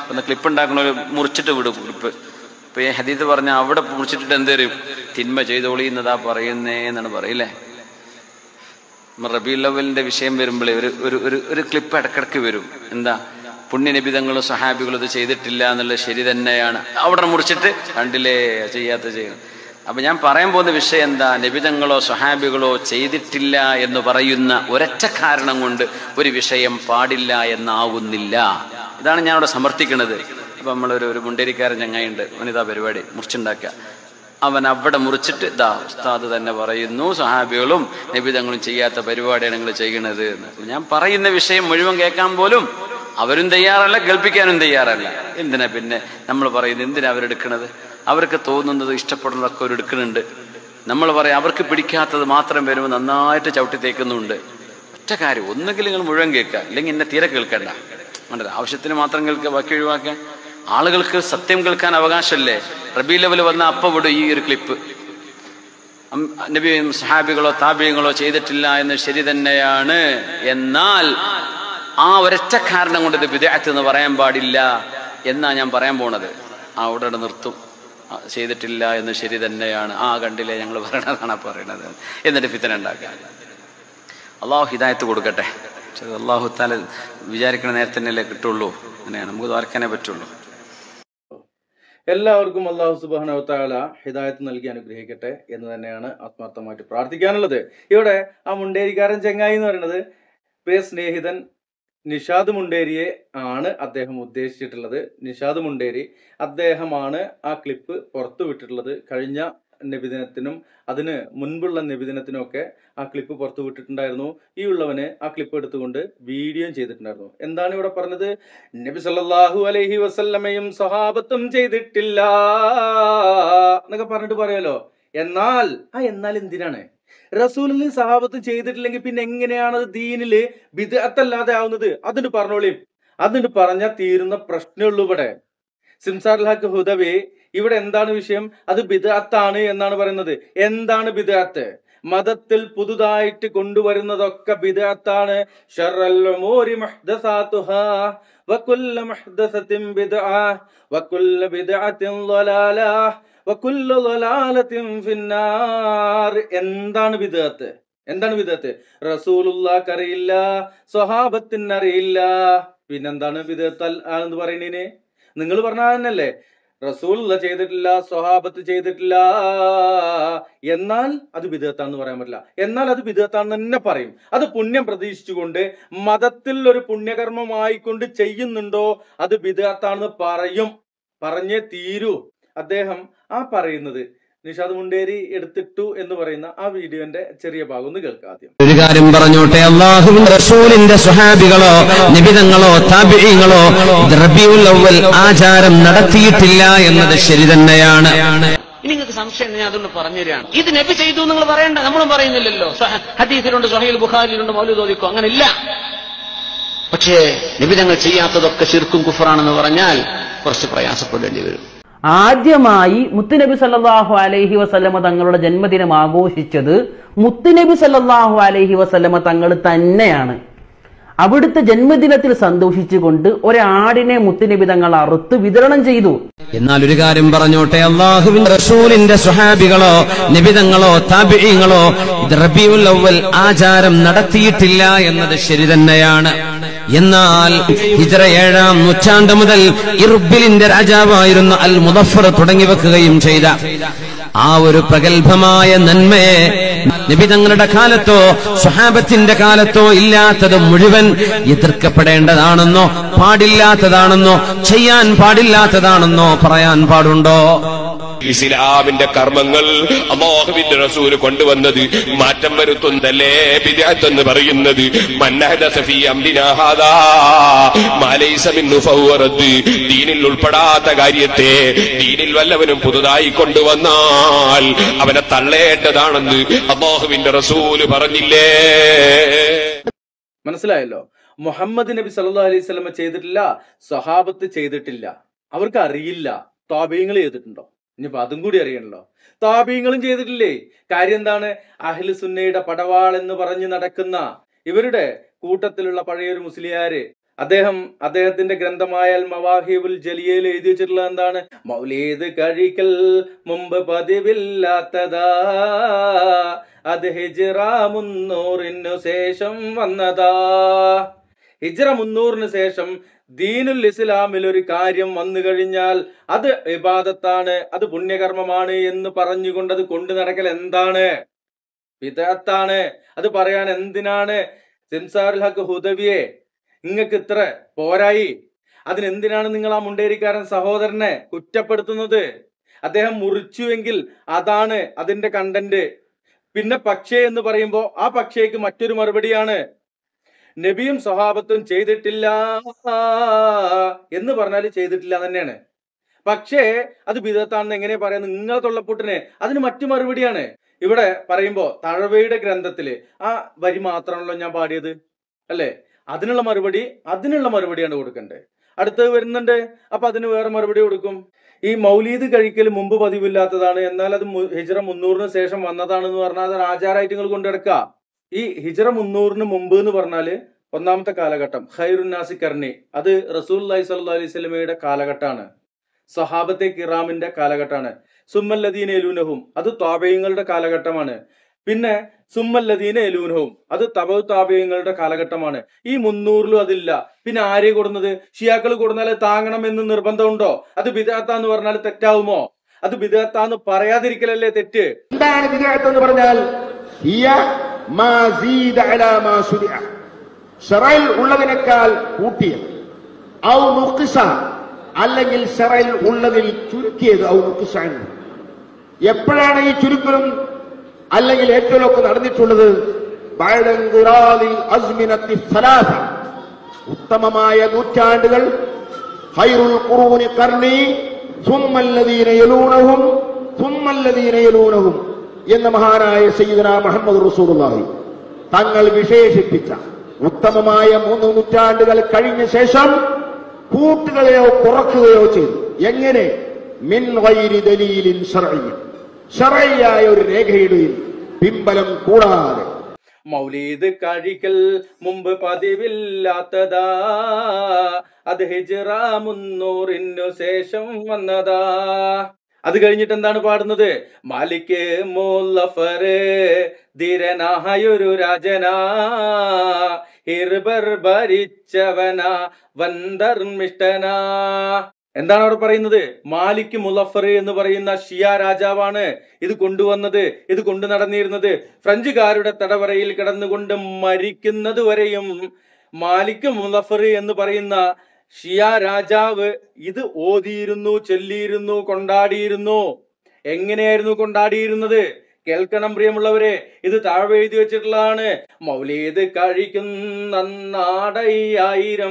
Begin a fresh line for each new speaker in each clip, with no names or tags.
ഒന്ന് ക്ലിപ്പ് ഉണ്ടാക്കണ ഒരു മുറിച്ചിട്ട് വിടും ക്ലിപ്പ് ഇപ്പൊ ഈ ഹദീദ് പറഞ്ഞ അവിടെ മുറിച്ചിട്ടിട്ട് എന്ത് വരും തിന്മ ചെയ്തോളി എന്നതാ പറയുന്നേ എന്നാണ് പറയില്ലേ റബീൽ ലവലിന്റെ വിഷയം വരുമ്പോഴേ ഒരു ഒരു ഒരു ഒരു ക്ലിപ്പ് ഇടക്കിടക്ക് വരും എന്താ പുണ്യനിബിതങ്ങളും സഹാബികളും ഇത് ചെയ്തിട്ടില്ല എന്നുള്ളത് ശരി തന്നെയാണ് അവിടെ മുറിച്ചിട്ട് കണ്ടില്ലേ ചെയ്യാത്ത ചെയ്യണം അപ്പൊ ഞാൻ പറയാൻ പോകുന്ന വിഷയം എന്താ നിബിതങ്ങളോ സ്വഹാബികളോ ചെയ്തിട്ടില്ല എന്ന് പറയുന്ന ഒരൊറ്റ കാരണം കൊണ്ട് ഒരു വിഷയം പാടില്ല എന്നാവുന്നില്ല ഇതാണ് ഞാൻ അവിടെ സമർത്ഥിക്കുന്നത് അപ്പൊ നമ്മളൊരു ഒരു മുണ്ടേരിക്കാരൻ ചങ്ങായിണ്ട് വനിതാ പരിപാടി മുറിച്ചുണ്ടാക്കുക അവൻ അവിടെ മുറിച്ചിട്ട് ഇതാ ഉസ്താദ് തന്നെ പറയുന്നു സഹാബികളും നബിതങ്ങളും ചെയ്യാത്ത പരിപാടിയാണ് നിങ്ങൾ ചെയ്യണത് എന്ന് അപ്പൊ ഞാൻ പറയുന്ന വിഷയം മുഴുവൻ കേൾക്കാൻ പോലും അവരും തയ്യാറല്ല കേൾപ്പിക്കാനും തയ്യാറല്ല എന്തിനാ പിന്നെ നമ്മൾ പറയുന്നത് എന്തിനാ അവരെടുക്കണത് അവർക്ക് തോന്നുന്നത് ഇഷ്ടപ്പെടുന്നതൊക്കെ അവർ എടുക്കുന്നുണ്ട് നമ്മൾ പറയാം അവർക്ക് പിടിക്കാത്തത് മാത്രം വരുമ്പോൾ നന്നായിട്ട് ചവിട്ടി തേക്കുന്നുണ്ട് ഒറ്റ കാര്യം ഒന്നുകിൽ നിങ്ങൾ മുഴുവൻ കേൾക്കുക അല്ലെങ്കിൽ എന്നെ തീരെ കേൾക്കണ്ട വേണ്ടത് ആവശ്യത്തിന് മാത്രം കേൾക്കുക ബാക്കി ഒഴിവാക്കാൻ ആളുകൾക്ക് സത്യം കേൾക്കാൻ അവകാശമല്ലേ റബി ലെവൽ വന്ന അപ്പ വിടും ഈ ഒരു ക്ലിപ്പ് അം- നബിയും സഹാബികളോ താബിയങ്ങളോ ചെയ്തിട്ടില്ല എന്ന് ശരി തന്നെയാണ് എന്നാൽ ആ ഒരൊറ്റ കാരണം കൊണ്ട് ഇത് വിദേഹത്ത് എന്ന് പറയാൻ പാടില്ല എന്നാ ഞാൻ പറയാൻ പോണത് ആ അവിടെ നിർത്തും ആ, ചെയ്തിട്ടില്ല എന്ന് ശരി തന്നെയാണ് ആ കണ്ടില്ലേ ഞങ്ങൾ പറയണതാണ് ആ പറയണത് എന്നിട്ട് ഫിത്തന ഉണ്ടാക്കുക അള്ളാഹു ഹിദായത്ത് കൊടുക്കട്ടെ പക്ഷെ അത് അള്ളാഹു താല വിചാരിക്കണ നേരത്തെ തന്നെയല്ലേ കിട്ടുള്ളൂ അങ്ങനെയാണ് നമുക്ക് വാർക്കാനേ പറ്റുള്ളൂ
എല്ലാവർക്കും അള്ളാഹു സുബാന താല ഹിദായത്ത് നൽകി അനുഗ്രഹിക്കട്ടെ എന്ന് തന്നെയാണ് ആത്മാർത്ഥമായിട്ട് പ്രാർത്ഥിക്കാനുള്ളത് ഇവിടെ ആ മുണ്ടേരിക്കാരൻ ചെങ്ങായി എന്ന് പറയുന്നത് പ്രിയ സ്നേഹിതൻ നിഷാദ് മുണ്ടേരിയെ ആണ് അദ്ദേഹം ഉദ്ദേശിച്ചിട്ടുള്ളത് നിഷാദ് മുണ്ടേരി അദ്ദേഹമാണ് ആ ക്ലിപ്പ് പുറത്തു വിട്ടിട്ടുള്ളത് കഴിഞ്ഞ നബിദിനത്തിനും അതിന് മുൻപുള്ള നബിദിനത്തിനും ഒക്കെ ആ ക്ലിപ്പ് പുറത്തു വിട്ടിട്ടുണ്ടായിരുന്നു ഈ ഉള്ളവന് ആ ക്ലിപ്പ് എടുത്തുകൊണ്ട് വീഡിയോയും ചെയ്തിട്ടുണ്ടായിരുന്നു എന്താണ് ഇവിടെ പറഞ്ഞത് നബി സല്ലല്ലാഹു അലൈഹി വസല്ലമയും സഹാബത്തും ചെയ്തിട്ടില്ല എന്നൊക്കെ പറഞ്ഞിട്ട് പറയാലോ എന്നാൽ ആ എന്നാൽ എന്തിനാണ് റസൂലിന് സഹാബത്തും ചെയ്തിട്ടില്ലെങ്കിൽ പിന്നെ എങ്ങനെയാണ് അത് ദീനില് ബിദഅത്തല്ലാതെ ആവുന്നത് അതിന് പറഞ്ഞോളിയും അതിന് പറഞ്ഞാൽ തീരുന്ന പ്രശ്നമുള്ളൂ ഇവിടെ സിംസാർ ഹക്ക് ഹുദവി ഇവിടെ എന്താണ് വിഷയം അത് ബിദഅത്താണ് എന്നാണ് പറയുന്നത് എന്താണ് ബിദഅത്ത് മതത്തിൽ പുതുതായിട്ട് കൊണ്ടുവരുന്നതൊക്കെ ബിദഅത്താണ് ഷർറൽ ഉമൂരി മുഹ്ദസാതുഹാ വകുല്ല മുഹ്ദസത്തിൻ ബിദ്അ വകുല്ല ബിദ്അത്തിൻ ളലാല വകുല്ല ളലാലത്തിൻ ഫിന്നാർ എന്താണ് ബിദഅത്ത് എന്താണ് ബിദഅത്ത് റസൂലുള്ളാഹ്ക്ക് അറിയില്ല സ്വഹാബത്തിന് അറിയില്ല പിന്നെന്താണ് ബിദഅത്ത് ആണെന്ന് പറയുന്നതിന് നിങ്ങൾ പറഞ്ഞ തന്നെയല്ലേ റസൂലുള്ള ചെയ്തിട്ടില്ല സ്വഹാബത്ത് ചെയ്തിട്ടില്ല എന്നാൽ അത് ബിദത്താന്ന് പറയാൻ പറ്റില്ല എന്നാൽ അത് ബിദത്താന്ന് തന്നെ പറയും അത് പുണ്യം പ്രതീക്ഷിച്ചുകൊണ്ട് മതത്തിൽ ഒരു പുണ്യകർമ്മമായിക്കൊണ്ട് ചെയ്യുന്നുണ്ടോ അത് ബിദത്താണെന്ന് പറയും പറഞ്ഞേ തീരൂ അദ്ദേഹം ആ പറയുന്നത് നിഷാദ് മുണ്ടേരി എടുത്തിട്ടു എന്ന് പറയുന്ന ആ വീഡിയോന്റെ ചെറിയ ഭാഗം ഒന്ന് കേൾക്കാം ആദ്യം
ഒരു കാര്യം പറഞ്ഞോട്ടെ അള്ളാഹുവിന്റെ റസൂലിന്റെ സ്വഹാബികളോ നിബിതങ്ങളോ താബിഴങ്ങളോ റബിയുൽ അവൽ ആചാരം നടത്തിയിട്ടില്ല എന്നത് ശരി തന്നെയാണ്
ഇനി നിങ്ങൾക്ക് സംശയം ഞാൻ അതുകൊണ്ട് പറഞ്ഞു തരികയാണ് ഇത് നബി ചെയ്തു നിങ്ങൾ പറയണ്ട നമ്മളും പറയുന്നില്ലല്ലോ സഹ- ഹദീസിലുണ്ട് സഹീൽ ബുഖാരിയിലുണ്ട് മൗലൂദ് ഓദിക്കോ അങ്ങനെ ഇല്ല പക്ഷേ നബി തങ്ങൾ ചെയ്യാത്തതൊക്കെ ശിർക്കും കുഫറാണെന്ന് പറഞ്ഞാൽ കുറച്ച് പ്രയാസപ്പെടേണ്ടി വരും
ആദ്യമായി മുത്തുനബി സല്ലല്ലാഹു അലൈഹി വസല്ലമ തങ്ങളുടെ ജന്മദിനം ആഘോഷിച്ചത് മുത്തുനബി സല്ലല്ലാഹു അലൈഹി വസല്ലമ തങ്ങൾ തന്നെയാണ് അവിടുത്തെ ജന്മദിനത്തിൽ സന്തോഷിച്ചുകൊണ്ട് ഒരാടിനെ മുത്തുനബി തങ്ങൾ അറുത്ത് വിതരണം ചെയ്തു
എന്നാൽ ഒരു കാര്യം പറഞ്ഞോട്ടെ അള്ളാഹുവിന്റെ റസൂലിന്റെ സ്വഹാബികളോ നിബിതങ്ങളോ താബിഴങ്ങളോ റബിയുൽ അവൽ ആചാരം നടത്തിയിട്ടില്ല എന്നത് ശരി തന്നെയാണ് എന്നാൽ ഹിജറ ഏഴാം നൂറ്റാണ്ട് മുതൽ ഇർബിലിന്റെ രാജാവായിരുന്ന അൽ മുദഫർ തുടങ്ങി വെക്കുകയും ചെയ്ത ആ ഒരു പ്രഗത്ഭമായ നന്മയെ നിബിതങ്ങളുടെ കാലത്തോ സ്വഹാബത്തിന്റെ കാലത്തോ ഇല്ലാത്തത് മുഴുവൻ എതിർക്കപ്പെടേണ്ടതാണെന്നോ പാടില്ലാത്തതാണെന്നോ ചെയ്യാൻ പാടില്ലാത്തതാണെന്നോ പറയാൻ പാടുണ്ടോ
ഇസ്ലാമിന്റെ കർമ്മങ്ങൾ അള്ളാഹുവിന്റെ റസൂല് കൊണ്ടുവന്നത് മാറ്റം വരുത്തുന്നല്ലേ ബിദഅത്ത് എന്ന് പറയുന്നത് മന്നഹദസ ഫീ അംരിനാ ഹാദാ മാ ലൈസ മിൻഹു ഫഹുവ റദ്ദ്. ദീനിൽ ഉൾപ്പെടാത്ത കാര്യത്തെ ദീനിൽ വല്ലവനും പുതുതായി കൊണ്ടുവന്നാൽ അവനെ തള്ളേണ്ടതാണെന്ന് അള്ളാഹുവിന്റെ റസൂല് പറഞ്ഞില്ലേ
മനസ്സിലായല്ലോ മുഹമ്മദ് നബി സല്ലല്ലാഹു അലൈഹി വസല്ലമ ചെയ്തിട്ടില്ല സഹാബത്ത് ചെയ്തിട്ടില്ല അവർക്ക് അറിയില്ല താബീങ്ങൾ ചെയ്തിട്ടുണ്ടോ ഇനിയിപ്പോ അതും കൂടി അറിയണല്ലോ താബീങ്ങളും ചെയ്തിട്ടില്ലേ കാര്യം എന്താണ് അഹ്ലു സുന്നയുടെ പടവാൾ എന്ന് പറഞ്ഞ് നടക്കുന്ന ഇവരുടെ കൂട്ടത്തിലുള്ള പഴയൊരു മുസ്ലിയാര് അദ്ദേഹം അദ്ദേഹത്തിന്റെ ഗ്രന്ഥമായ അൽ മവാഹിബുൽ ജലിയയിൽ എഴുതി വെച്ചിട്ടുള്ളത് എന്താണ് മൗലീദ് കഴിക്കൽ മുമ്പ് പതിവില്ലാത്തതാ അത് ഹിജ്റ മുന്നൂറിനു ശേഷം വന്നതാ ഹിജ്റ മുന്നൂറിന് ശേഷം ദീനുൽ ഇസ്ലാമിൽ ഒരു കാര്യം വന്നു കഴിഞ്ഞാൽ അത് വിവാദത്താണ് അത് പുണ്യകർമ്മമാണ് എന്ന് പറഞ്ഞുകൊണ്ട് അത് കൊണ്ടു നടക്കൽ എന്താണ് വിദഗ്ധാണ് അത് പറയാൻ എന്തിനാണ് സിംസാറുൽ ഹക്ക് ഹുദവിയെ നിങ്ങൾക്ക് ഇത്ര പോരായി അതിനെന്തിനാണ് നിങ്ങൾ ആ മുണ്ടേരിക്കാരൻ സഹോദരനെ കുറ്റപ്പെടുത്തുന്നത് അദ്ദേഹം മുറിച്ചുവെങ്കിൽ അതാണ് അതിന്റെ കണ്ടന്റ് പിന്നെ പക്ഷേ എന്ന് പറയുമ്പോൾ ആ പക്ഷേക്ക് മറ്റൊരു മറുപടിയാണ് നബിയും സ്വഹാബത്തും ചെയ്തിട്ടില്ല എന്ന് പറഞ്ഞാൽ ചെയ്തിട്ടില്ല തന്നെയാണ് പക്ഷേ അത് ബിദത്താണെന്ന് എങ്ങനെ പറയുന്നത് നിങ്ങളെ തൊള്ളപ്പൊട്ടിന് അതിന് മറ്റു മറുപടിയാണ് ഇവിടെ പറയുമ്പോ തഴവയുടെ ഗ്രന്ഥത്തില് ആ വരി മാത്രമാണല്ലോ ഞാൻ പാടിയത് അല്ലേ അതിനുള്ള മറുപടി അതിനുള്ള മറുപടിയാണ് കൊടുക്കണ്ടേ അടുത്തത് വരുന്നുണ്ട് അപ്പൊ അതിന് വേറെ മറുപടി കൊടുക്കും ഈ മൗലീദ് കഴിക്കൽ മുമ്പ് പതിവില്ലാത്തതാണ് എന്നാൽ അത് മു- ഹിജ്റ മുന്നൂറിന് ശേഷം വന്നതാണെന്ന് പറഞ്ഞാൽ അത് ആചാരമായിട്ട് നിങ്ങൾ കൊണ്ടെടുക്ക ഈ ഹിജ്റ മുന്നൂറിന് മുമ്പ് എന്ന് പറഞ്ഞാല് ഒന്നാമത്തെ കാലഘട്ടം ഖൈറുന്നാസി കർണി അത് റസൂൽ അലൈഹി സ്വല്ലു അലൈഹി സ്വലമയുടെ കാലഘട്ടമാണ് സഹാബത്തെ കിറാമിന്റെ കാലഘട്ടമാണ് സുമ്മല്ലദീന എലൂനഹും അത് താപയങ്ങളുടെ കാലഘട്ടമാണ് പിന്നെ സുമ്മല്ലദീന എലൂനഹും അത് തപവ് താപയങ്ങളുടെ കാലഘട്ടമാണ് ഈ മുന്നൂറിലും അതില്ല പിന്നെ ആരെ കൊടുന്നത് ഷിയാക്കൾ കൊടുന്നാൽ താങ്ങണം എന്ന് നിർബന്ധമുണ്ടോ അത് ബിദാത്താന്ന് പറഞ്ഞാൽ തെറ്റാവുമോ അത് ബിദാത്താന്ന് പറയാതിരിക്കലല്ലേ തെറ്റ്
എന്താണ് വിദേഹത്ത് എന്ന് പറഞ്ഞാൽ ഹിയ മാ സീദ അലാ മാ ശുരിഅ. ഷറയിൽ ഉള്ളതിനേക്കാൾ കൂട്ടിയത് ഔ നുഖിസ അല്ലെങ്കിൽ ഷറയിൽ ഉള്ളതിൽ ചുരുക്കിയത് ഔ നുഖിസാൻ എപ്പോഴാണ് ഈ ചുരുക്കലും അല്ലെങ്കിൽ ഏറ്റവുമൊക്കെ നടന്നിട്ടുള്ളത് ബഅദൻഖിറാദിൽ അസ്മിനത്തി സലാസ ഉത്തമമായ നൂറ്റാണ്ടുകൾ ഖൈറുൽ ഖുറൂനി ഖർനി സുമ്മല്ലദീന യലൂനഹും സുമ്മല്ലദീന യലൂനഹും എന്ന മഹാനായ സയ്യിദന മുഹമ്മദ് റസൂലുള്ളാഹി തങ്ങൾ വിശേഷിപ്പിച്ച ഉത്തമമായ മൂന്ന് നൂറ്റാണ്ടുകൾ കഴിഞ്ഞ ശേഷം കൂട്ടുകയോ കുറക്കുകയോ ചെയ്തു എങ്ങനെ മിൻ ഗൈരി ദലീലിൻ ശർഈ ശറയ്യായ ഒരു രേഖയുടെയും പിമ്പലം കൂടാതെ
മൗലീദ് കഴിക്കൽ മുമ്പ് പതിവില്ലാത്തതാ അത് ഹിജ്റ മുന്നൂറിനു ശേഷം വന്നതാ അത് കഴിഞ്ഞിട്ട് എന്താണ് പാടുന്നത് മാലിക് മുല്ലഫറ് ധീരനായൊരു രാജനാ ഹിർബർ ഭരിച്ചവന വന്ദർമിഷ്ടനാ എന്താണ് അവിടെ പറയുന്നത് മാലിക് മുലഫർ എന്ന് പറയുന്ന ഷിയ രാജാവാണ് ഇത് കൊണ്ടുവന്നത് ഇത് കൊണ്ടു നടന്നിരുന്നത് ഫ്രഞ്ചുകാരുടെ തടവറയിൽ കിടന്നുകൊണ്ട് മരിക്കുന്നത് വരെയും മാലിക് മുലഫർ എന്ന് പറയുന്ന ഷിയ രാജാവ് ഇത് ഓതിയിരുന്നു ചൊല്ലിയിരുന്നു കൊണ്ടാടിയിരുന്നു എങ്ങനെയായിരുന്നു കൊണ്ടാടിയിരുന്നത് കേൾക്കണം പ്രിയമുള്ളവരെ ഇത് താഴെ എഴുതി വെച്ചിട്ടുള്ളതാണ് മൗലീദ് കഴിക്കുന്ന നാടയ്യായിരം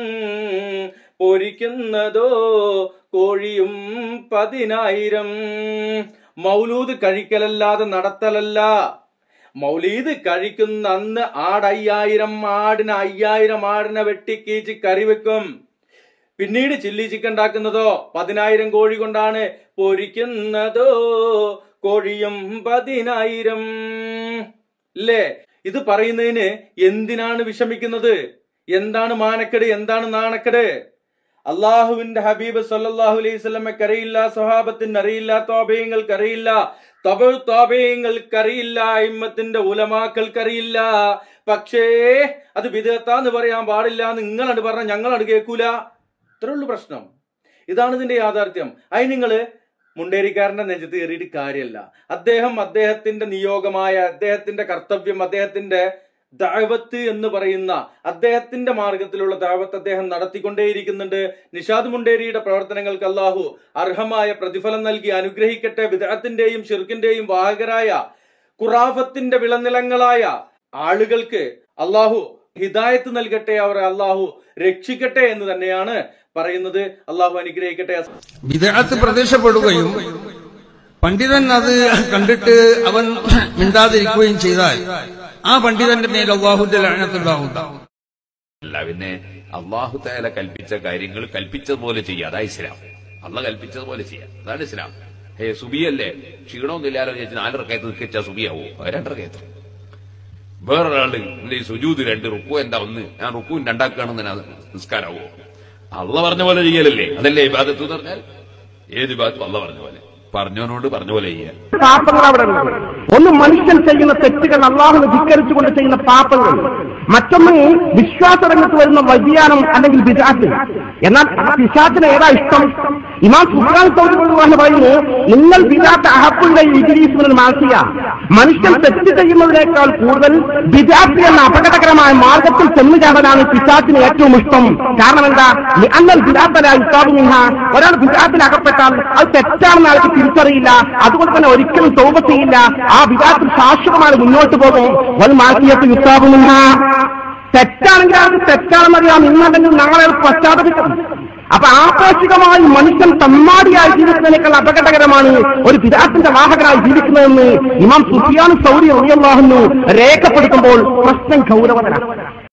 പൊരിക്കുന്നതോ കോഴിയും പതിനായിരം മൗലൂദ് കഴിക്കലല്ലാതെ നടത്തലല്ല മൗലീദ് കഴിക്കുന്ന അന്ന് ആടയ്യായിരം ആടിന് അയ്യായിരം ആടിനെ വെട്ടിക്കീച്ച് കറി വെക്കും പിന്നീട് ചില്ലി ചിക്കൻ ഉണ്ടാക്കുന്നതോ പതിനായിരം കോഴി കൊണ്ടാണ് പൊരിക്കുന്നതോ കോഴിയും പതിനായിരം ഇല്ലേ ഇത് പറയുന്നതിന് എന്തിനാണ് വിഷമിക്കുന്നത് എന്താണ് മാനക്കേട് എന്താണ് നാണക്കേട് അള്ളാഹുവിന്റെ ഹബീബ് സല്ലല്ലാഹു അലൈഹി സ്വലമക്ക് അറിയില്ല സ്വഹാബത്തിന് അറിയില്ല തോബയങ്ങൾക്ക് അറിയില്ല തബ തോബയങ്ങൾക്ക് അറിയില്ല ഇമ്മത്തിന്റെ ഉലമാക്കൾക്ക് അറിയില്ല പക്ഷേ അത് വിദഗ്ധാന്ന് പറയാൻ പാടില്ല എന്ന് നിങ്ങളാണ് പറഞ്ഞ ഞങ്ങളാണ് കേൾക്കൂല ഇത്രേ ഉള്ളൂ പ്രശ്നം ഇതാണ് ഇതിന്റെ യാഥാർത്ഥ്യം അതിന് നിങ്ങള് മുണ്ടേരിക്കാരന്റെ നെഞ്ചത്ത് കയറിയിട്ട് കാര്യമല്ല അദ്ദേഹം അദ്ദേഹത്തിന്റെ നിയോഗമായ അദ്ദേഹത്തിന്റെ കർത്തവ്യം അദ്ദേഹത്തിന്റെ ദാവത്ത് എന്ന് പറയുന്ന അദ്ദേഹത്തിന്റെ മാർഗത്തിലുള്ള ദാവത്ത് അദ്ദേഹം നടത്തിക്കൊണ്ടേയിരിക്കുന്നുണ്ട് നിഷാദ് മുണ്ടേരിയുടെ പ്രവർത്തനങ്ങൾക്ക് അള്ളാഹു അർഹമായ പ്രതിഫലം നൽകി അനുഗ്രഹിക്കട്ടെ വിദഗ്ധത്തിന്റെയും ഷിർക്കിന്റെയും വാഹകരായ ഖുറാഫത്തിന്റെ വിളനിലങ്ങളായ ആളുകൾക്ക് അള്ളാഹു ഹിദായത്ത് നൽകട്ടെ അവരെ അള്ളാഹു രക്ഷിക്കട്ടെ എന്ന് തന്നെയാണ് പറയുന്നത് അള്ളാഹു അനുഗ്രഹിക്കട്ടെ
വിദഗ്ധത്ത് പ്രത്യക്ഷപ്പെടുകയും പണ്ഡിതൻ അത് കണ്ടിട്ട് അവൻ മിണ്ടാതിരിക്കുകയും ചെയ്താൽ ആ പണ്ഡിതന്റെ മേൽ അള്ളാഹുന്റെ ലعنത്തുണ്ടാവും
അല്ല പിന്നെ അള്ളാഹു തേല കൽപ്പിച്ച കാര്യങ്ങൾ കൽപ്പിച്ചതുപോലെ ചെയ്യുക അതാ ഇസ്ലാം അള്ള കൽപ്പിച്ചതുപോലെ ചെയ്യാം അതാണ് ഇസ്ലാം ഹേ സുബിയല്ലേ ക്ഷീണമൊന്നുമില്ലാലോ ചേച്ചി നാല് റക്കയത്ത് നിൽക്കിച്ച സുബിയാവോ രണ്ടറക്കയത്ത് വേറൊരാള് എന്റെ ഈ സുജൂത് രണ്ട് റുക്കു എന്താ ഒന്ന് ഞാൻ റുക്കു രണ്ടാക്കുകയാണെന്ന് ഞാൻ നിസ്കാരാവോ അള്ള പറഞ്ഞ പോലെ ചെയ്യലല്ലേ അതല്ലേ ഇബാദത്ത് എന്ന് പറഞ്ഞാൽ ഏത് ഇബാദത്തും അള്ള പറഞ്ഞ പോലെ പറഞ്ഞവനോട് പറഞ്ഞ പോലെ ചെയ്യാൻ
പാപങ്ങൾ അവിടെ ഉണ്ട് ഒന്ന് മനുഷ്യൻ ചെയ്യുന്ന തെറ്റുകൾ അള്ളാഹുനെ ധിക്കരിച്ചുകൊണ്ട് ചെയ്യുന്ന പാപങ്ങൾ മറ്റൊന്ന് വിശ്വാസരംഗത്ത് വരുന്ന വ്യതിയാനം അല്ലെങ്കിൽ വിരാറ്റ് എന്നാൽ ആ പിശാച്ചിന് ഏതാ ഇഷ്ടം ഇമാം സുൽത്താൻ സൗദി പറയുന്നു നിങ്ങൾ വിരാറ്റ് അഹപ്പുന്റെ ഇഗ്രീസിന് മാസിയ മനുഷ്യൻ തെറ്റ് ചെയ്യുന്നതിനേക്കാൾ കൂടുതൽ വിരാറ്റ് എന്ന അപകടകരമായ മാർഗത്തിൽ ചെന്നു ചാടാനാണ് പിശാച്ചിന് ഏറ്റവും ഇഷ്ടം കാരണം എന്താ അന്നൽ വിരാത്തലായി ഇസ്താബുമിഹ ഒരാൾ വിരാത്തിൽ അകപ്പെട്ടാൽ അത് തെറ്റാണെന്ന് ആൾക്ക് തിരിച്ചറിയില്ല അതുകൊണ്ട് തന്നെ ഒരിക്കലും തോപ ചെയ്യില്ല ആ വിരാത്തിൽ ശാശ്വതമായി മുന്നോട്ട് പോകും വൽ മാസിയത്ത് ഇസ്താബുമിഹ തെറ്റാണെങ്കിൽ ആൾക്ക് തെറ്റാണെന്നറിയാം ഇന്നല്ലെങ്കിൽ നാളെ അത് പശ്ചാത്തപിക്കും അപ്പൊ ആപേക്ഷികമായി മനുഷ്യൻ തമ്മാടിയായി ജീവിക്കുന്നതിനേക്കാൾ അപകടകരമാണ് ഒരു വിരാത്തിന്റെ വാഹകനായി ജീവിക്കുന്നതെന്ന് ഇമാം സുഫിയാൻ സൗരി അറിയാഹുന്നു രേഖപ്പെടുത്തുമ്പോൾ പ്രശ്നം ഗൗരവതരാണ്